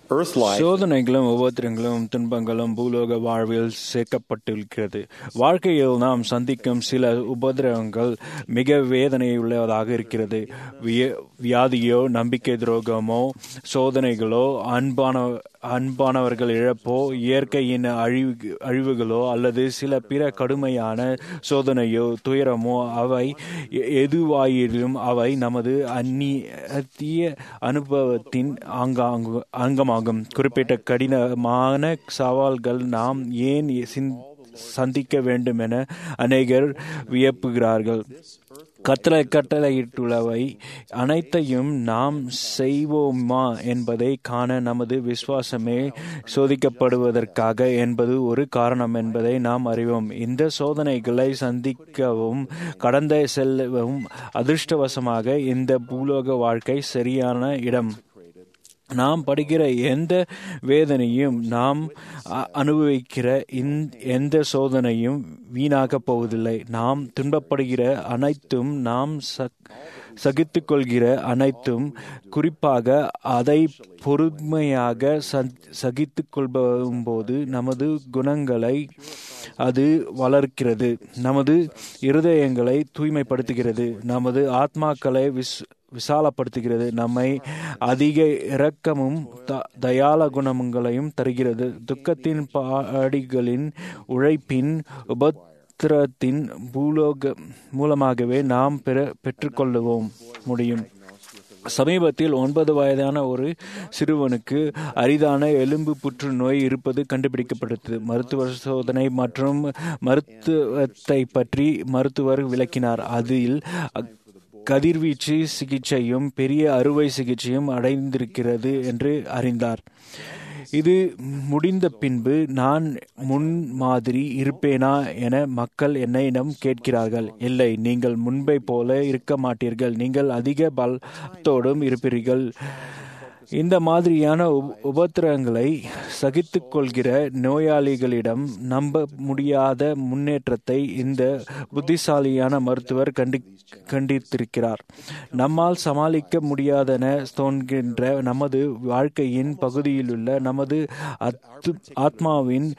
Earth life சோதனைகளும் உபத்திரங்களும் துன்பங்களும் பூலோக வாழ்வில் சேர்க்கப்பட்டிருக்கிறது வாழ்க்கையில் நாம் சந்திக்கும் சில உபத்திரவங்கள் மிக வேதனையுள்ளதாக இருக்கிறது விய- வியாதியோ நம்பிக்கை துரோகமோ சோதனைகளோ அன்பான அன்பானவர்கள் இழப்போ இயற்கையின் அழிவு அழிவுகளோ அல்லது சில பிற கடுமையான சோதனையோ துயரமோ அவை எ- எதுவாயினும் அவை நமது அந்நிய அனுபவத்தின் அங்காங்கு அங்கமாகும் குறிப்பிட்ட கடினமான சவால்கள் நாம் ஏன் சிந்- சந்திக்க வேண்டும் என அநேகர் வியப்புகிறார்கள் கட்டளை கட்டளையிட்டுள்ளவை அனைத்தையும் நாம் செய்வோமா என்பதை காண நமது விசுவாசமே சோதிக்கப்படுவதற்காக என்பது ஒரு காரணம் என்பதை நாம் அறிவோம் இந்த சோதனைகளை சந்திக்கவும் கடந்த செல்லவும் அதிர்ஷ்டவசமாக இந்த பூலோக வாழ்க்கை சரியான இடம் நாம் படுகிற எந்த வேதனையும் நாம் அ- அனுபவிக்கிற இந்த- எந்த சோதனையும் வீணாகப் போவதில்லை நாம் துன்பப்படுகிற அனைத்தும் நாம் சக்- சகித்துக் கொள்கிற அனைத்தும் குறிப்பாக அதை பொறுமையாக ச- சகித்துக் கொள்ளும்போது நமது குணங்களை அது வளர்க்கிறது நமது இருதயங்களை தூய்மைப்படுத்துகிறது நமது ஆத்மாக்களை விஸ் விசாலப்படுத்துகிறது நம்மை அதிக இரக்கமும் த- தயால குணங்களையும் தருகிறது துக்கத்தின் பாடிகளின் உழைப்பின் உபத்திரத்தின் பூலோக மூலமாகவே நாம் பெற பெற்றுக்கொள்ளுவோம் முடியும் சமீபத்தில் ஒன்பது வயதான ஒரு சிறுவனுக்கு அரிதான எலும்பு புற்றுநோய் இருப்பது கண்டுபிடிக்கப்பட்டது மருத்துவ சோதனை மற்றும் மருத்துவத்தை பற்றி மருத்துவர் விளக்கினார் அதில் கதிர்வீச்சு சிகிச்சையும் பெரிய அறுவை சிகிச்சையும் அடைந்திருக்கிறது என்று அறிந்தார் இது முடிந்த பின்பு நான் முன் மாதிரி இருப்பேனா என மக்கள் என்னிடம் கேட்கிறார்கள் இல்லை நீங்கள் முன்பை போல இருக்க மாட்டீர்கள் நீங்கள் அதிக பலத்தோடும் இருப்பீர்கள் இந்த மாதிரியான உப- உபத்திரங்களை சகித்துக் கொள்கிற நோயாளிகளிடம் நம்ப முடியாத முன்னேற்றத்தை இந்த புத்திசாலியான மருத்துவர் கண்டி கண்டித்திருக்கிறார் நம்மால் சமாளிக்க முடியாதென தோன்கின்ற நமது வாழ்க்கையின் பகுதியிலுள்ள நமது அத்து ஆத்மாவின்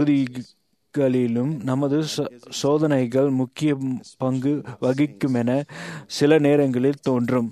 பகுதிகளிலும் நமது சோ- சோதனைகள் முக்கிய பங்கு வகிக்குமென சில நேரங்களில் தோன்றும்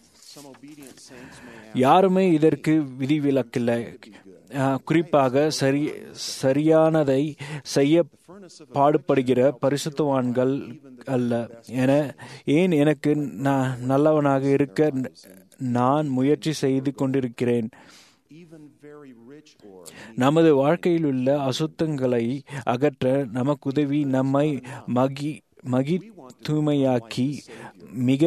யாருமே இதற்கு விதிவிலக்கில்லை அஹ், குறிப்பாக சரி சரியானதை செய்ய பாடுபடுகிற பரிசுத்தவான்கள் அல்ல என ஏன் எனக்கு நான் நல்லவனாக இருக்க நான் முயற்சி செய்து கொண்டிருக்கிறேன் even very rich or நமது வாழ்க்கையில் உள்ள அசுத்தங்களை அகற்ற நமக்கு உதவி நம்மை மகி மகி தூய்மையாக்கி மிக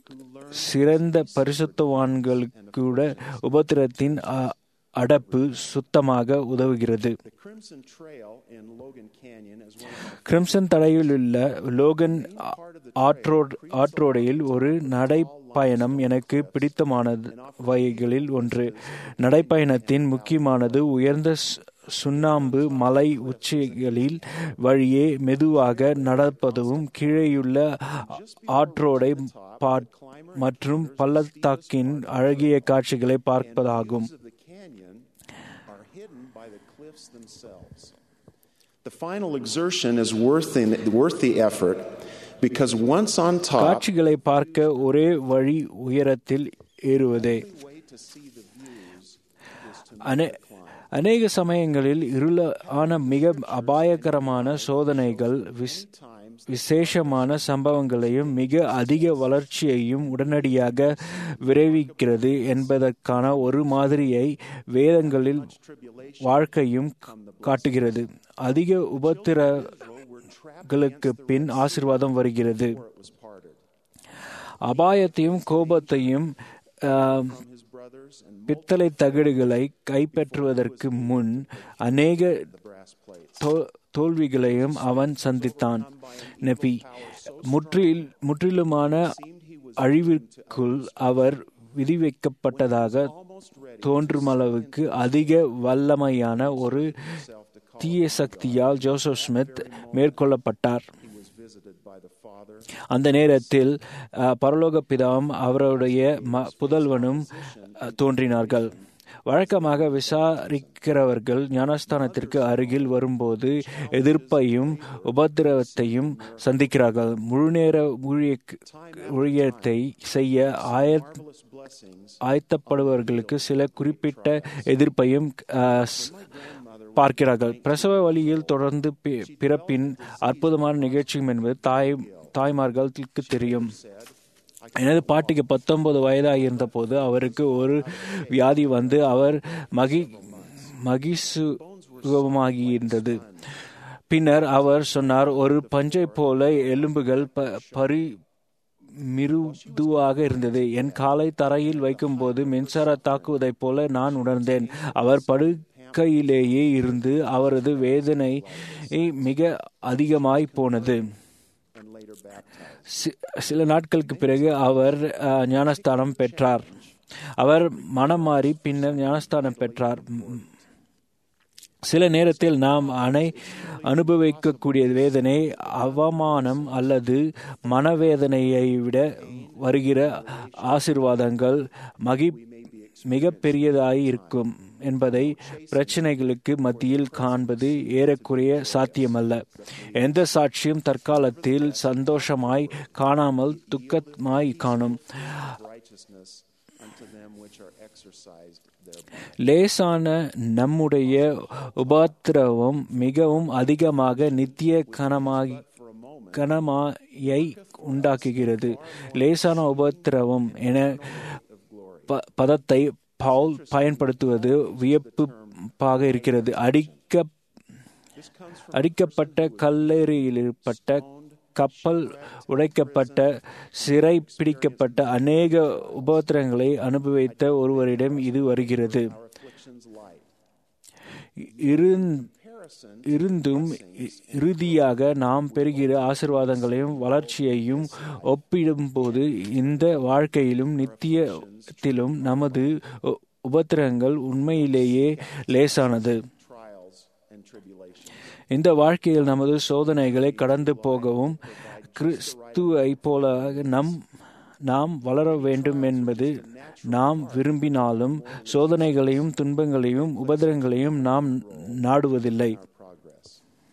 சிறந்த பரிசுத்தவான்களுக்கு கூட உபத்திரத்தின் அ- அடப்பு சுத்தமாக உதவுகிறது the Crimson Trail in Logan Canyon is one of crimson தடையிலுள்ள லோகன் ஆ- ஆற்றோட் ஆற்றோடையில் ஒரு நடைப்பயணம் எனக்கு பிடித்தமானது வகைகளில் ஒன்று நடைப்பயணத்தின் முக்கியமானது உயர்ந்த சு- சுண்ணாம்பு மலை உச்சிகளில் வழியே மெதுவாக நடப்பதும் கீழேயுள்ள ஆற்றோடை பாட் மற்றும் பள்ளத்தாக்கின் அழகிய காட்சிகளை பார்ப்பதாகும் of the canyon are hidden by the cliffs themselves. The final exertion is worth the, worth the effort because once on top, காட்சிகளை பார்க்க ஒரே வழி உயரத்தில் ஏறுவதே the way to see the views is to அனே அநேக சமயங்களில் இருளான மிக அபாயகரமான சோதனைகள் விஸ் விசேஷமான சம்பவங்களையும் மிக அதிக வளர்ச்சியையும் உடனடியாக விரைவிக்கிறது என்பதற்கான ஒரு மாதிரியை வேதங்களில் வாழ்க்கையும் காட்டுகிறது அதிக உபத்திரங்களுக்கு பின் ஆசிர்வாதம் வருகிறது it was parted. அபாயத்தையும் கோபத்தையும் ஆஹ், His brothers and பித்தளை தகடுகளை கைப்பற்றுவதற்கு முன் அநேக brass plates. தோ- தோல்விகளையும் அவன் சந்தித்தான் நெபி முற்றில் முற்றிலுமான அழிவிற்குள் அவர் விதிவைக்கப்பட்டதாக தோன்றுமளவுக்கு அதிக வல்லமையான ஒரு தீய சக்தியால் ஜோசப் ஸ்மித் மேற்கொள்ளப்பட்டார் was visited by the Father அந்த நேரத்தில் அஹ், பரலோக பிதாவும் அவருடைய ம- புதல்வனும் அஹ், தோன்றினார்கள் வழக்கமாக விசாரிக்கிறவர்கள் ஞானஸ்தானத்திற்கு அருகில் வரும்போது எதிர்ப்பையும் உபத்திரவத்தையும் சந்திக்கிறார்கள் முழுநேர ஊழிய ஊழியத்தை செய்ய ஆய blessings. ஆயத்தப்படுபவர்களுக்கு சில குறிப்பிட்ட எதிர்ப்பையும் அஹ், ஸ்- பார்க்கிறார்கள் பிரசவ வழியில் தொடர்ந்து பி- பிறப்பின் அற்புதமான நிகழ்ச்சியும் என்பது தாய் தாய்மார்களுக்கு தெரியும் எனது பாட்டிக்கு பத்தொன்பது வயதாக இருந்தபோது அவருக்கு ஒரு வியாதி வந்து அவர் மகி மகிசுகமாகியிருந்தது பின்னர் அவர் சொன்னார் ஒரு பஞ்சை போல எலும்புகள் ப பரி மிருதுவாக இருந்தது என் காலை தரையில் வைக்கும்போது மின்சார தாக்குவதைப் போல நான் உணர்ந்தேன் அவர் படுக்கையிலேயே இருந்து அவரது வேதனை மிக அதிகமாய் போனது and later baptized. சி- சில நாட்களுக்கு பிறகு அவர் அஹ், ஞானஸ்தானம் பெற்றார் அவர் மனம் மாறி பின்னர் ஞானஸ்தானம் பெற்றார் ம், சில நேரத்தில் நாம் அனை அனுபவிக்கக்கூடிய வேதனை அவமானம் அல்லது மனவேதனையை விட வருகிற ஆசிர்வாதங்கள் மகி மிக பெரியதாய் இருக்கும் என்பதை பிரச்சனைகளுக்கு மத்தியில் காண்பது ஏறக்குறைய சாத்தியமல்ல எந்த சாட்சியும் தற்காலத்தில் சந்தோஷமாய் காணாமல் துக்கமாய் காணும் Righteousness unto them which are exercised thereby. லேசான நம்முடைய உபத்திரவம் மிகவும் அதிகமாக நித்திய கனமாகி For a moment, கனமாயை உண்டாக்குகிறது லேசான உபத்திரவம் என ப- பதத்தை பவுல் பயன்படுத்துவது வியப்பாக இருக்கிறது அடிக்க this comes from அடிக்கப்பட்ட கல்லறையிலிருப்பட்ட கப்பல் உடைக்கப்பட்ட சிறை பிடிக்கப்பட்ட அநேக உபத்திரங்களை அனுபவித்த ஒருவரிடம் இது வருகிறது our afflictions light. இருந் Comparison இருந்தும் இ- இறுதியாக நாம் பெறுகிற ஆசிர்வாதங்களையும் வளர்ச்சியையும் ஒப்பிடும்போது இந்த வாழ்க்கையிலும் நித்தியத்திலும் நமது உ- உபத்திரங்கள் உண்மையிலேயே லேசானது trials and tribulations. இந்த வாழ்க்கையில் நமது சோதனைகளை கடந்து போகவும் கிறிஸ்துவை போல நம் நாம் வளர வேண்டும் என்பது நாம் விரும்பினாலும் சோதனைகளையும் துன்பங்களையும் உபதிரங்களையும் நாம் நாடுவதில்லை progress.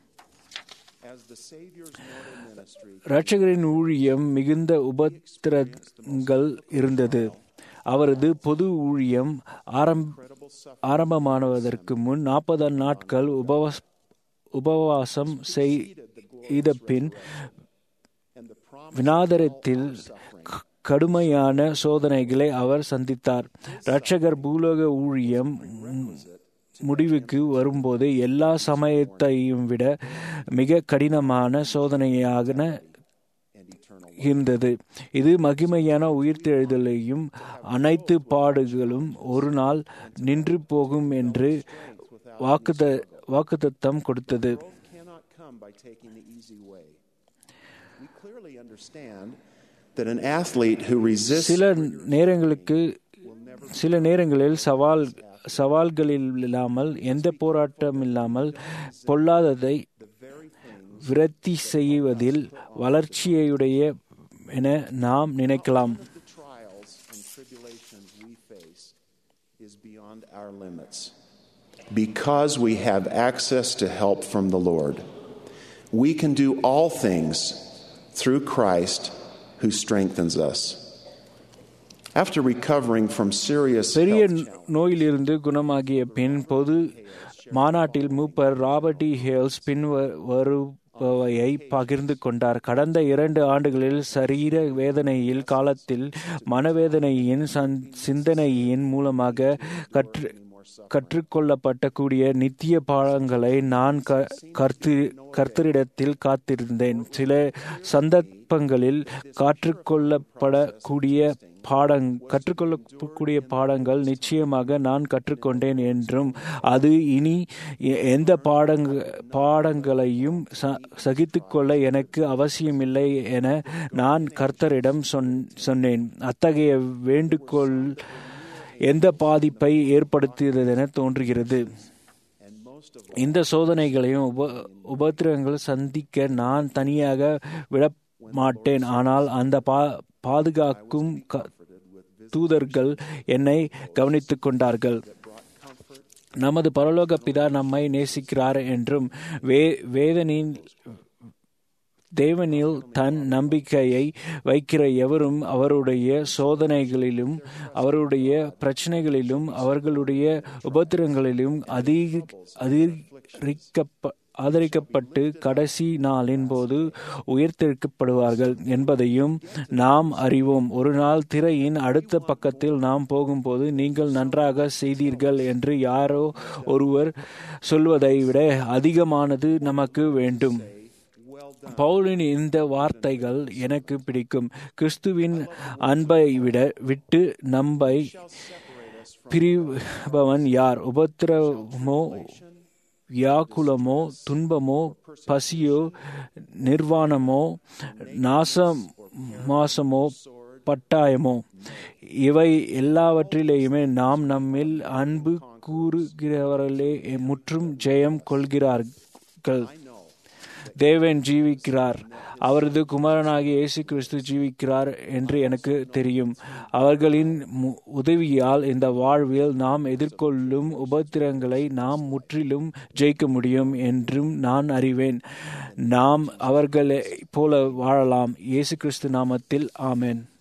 As the Savior's mortal ministry இரட்சகரின் ஊழியம் மிகுந்த உபத்திரங்கள் இருந்தது அவரது பொது ஊழியம் ஆரம் ஆரம்பமானதற்கு முன் நாற்பது நாட்கள் உபவாஸ் உபவாசம் செய்த பின் and the promise வினாதரத்தில் க- கடுமையான சோதனைகளை அவர் சந்தித்தார் இரட்சகர் பூலோக ஊழியம் ம், முடிவுக்கு வரும்போது எல்லா சமயத்தையும் விட மிக கடினமான சோதனையாக and eternal இருந்தது இது மகிமையான உயிர்த்தெழுதலையும் அனைத்து பாடுகளும் ஒரு நாள் நின்று போகும் என்று வாக்குத வாக்குத்தத்தம் கொடுத்தது growth cannot come by taking the easy way. We clearly understand that an athlete who resists சில நேரங்களுக்கு சில நேரங்களில் சவால் சவால்களில் இல்லாமல் எந்த போராட்டம் இல்லாமல் பொல்லாததை விரத்தி செய்வதில் வளர்ச்சியுடைய என நாம் நினைக்கலாம் the trials and tribulations we face is beyond our limits. Because we have access to help from the Lord, we can do all things through Christ who strengthens us. After recovering from serious பெரிய health challenges, நோயிலிருந்து குணமாகிய பின் பொது மாநாட்டில் மூப்பர் Robert D Hales பின் வருபவையை பகிர்ந்து கொண்டார் கடந்த இரண்டு ஆண்டுகளில் சரீர வேதனையில் காலத்தில் மனவேதனையின் சந்- சிந்தனையின் மூலமாக கற்று கற்றுக்கொள்ளப்பட்ட கூடிய நித்திய பாடங்களை நான் க- கர்த்து கர்த்தரிடத்தில் காத்திருந்தேன் சில சந்தர்ப்பங்களில் கற்றுக்கொள்ளப்படக்கூடிய பாடங் கற்றுக்கொள்ளக்கூடிய பாடங்கள் நிச்சயமாக நான் கற்றுக்கொண்டேன் என்றும் அது இனி எ- எந்த பாடங்க பாடங்களையும் ச- சகித்துக்கொள்ள எனக்கு அவசியமில்லை என நான் கர்த்தரிடம் சொன் சொன்னேன் அத்தகைய வேண்டுகோள் எந்த பாதிப்பை ஏற்படுத்தியது என தோன்றுகிறது and most of இந்த சோதனைகளையும் உப உபத்திரங்கள் சந்திக்க நான் தனியாக விட மாட்டேன் ஆனால் அந்த பா பாதுகாக்கும் க- தூதர்கள் என்னை கவனித்துக் கொண்டார்கள் brought நமது பரலோக பிதா நம்மை நேசிக்கிறார் என்றும் வே வேதனின் தேவனில் தன் நம்பிக்கையை வைக்கிற எவரும் அவருடைய சோதனைகளிலும் அவருடைய பிரச்சனைகளிலும் அவர்களுடைய உபத்திரங்களிலும் அதிக அதிகரிக்கப்ப ஆதரிக்கப்பட்டு கடைசி நாளின் போது உயர்த்தெடுக்கப்படுவார்கள் என்பதையும் நாம் அறிவோம் ஒரு நாள் திரையின் அடுத்த பக்கத்தில் நாம் போகும்போது நீங்கள் நன்றாக செய்தீர்கள் என்று யாரோ ஒருவர் சொல்வதை விட அதிகமானது நமக்கு வேண்டும் பவுலின் இந்த வார்த்தைகள் எனக்கு பிடிக்கும் கிறிஸ்துவின் அன்பை விட விட்டு நம்பை பிரிபவன் யார் உபத்திரமோ வியாக்குலமோ துன்பமோ பசியோ நிர்வாணமோ நாசமாசமோ பட்டாயமோ இவை எல்லாவற்றிலேயுமே நாம் நம்மில் அன்பு கூறுகிறவர்களே முற்றும் ஜெயம் கொள்கிறார்கள் தேவன் ஜீவிக்கிறார் அவரது குமாரனாகிய இயேசு கிறிஸ்து ஜீவிக்கிறார் என்று எனக்கு தெரியும் அவர்களின் உதவியால் இந்த வாழ்வில் நாம் எதிர்கொள்ளும் உபத்திரங்களை நாம் முற்றிலும் ஜெயிக்க முடியும் என்றும் நான் அறிவேன் நாம் அவர்களை போல வாழலாம் இயேசு கிறிஸ்து நாமத்தில் ஆமேன்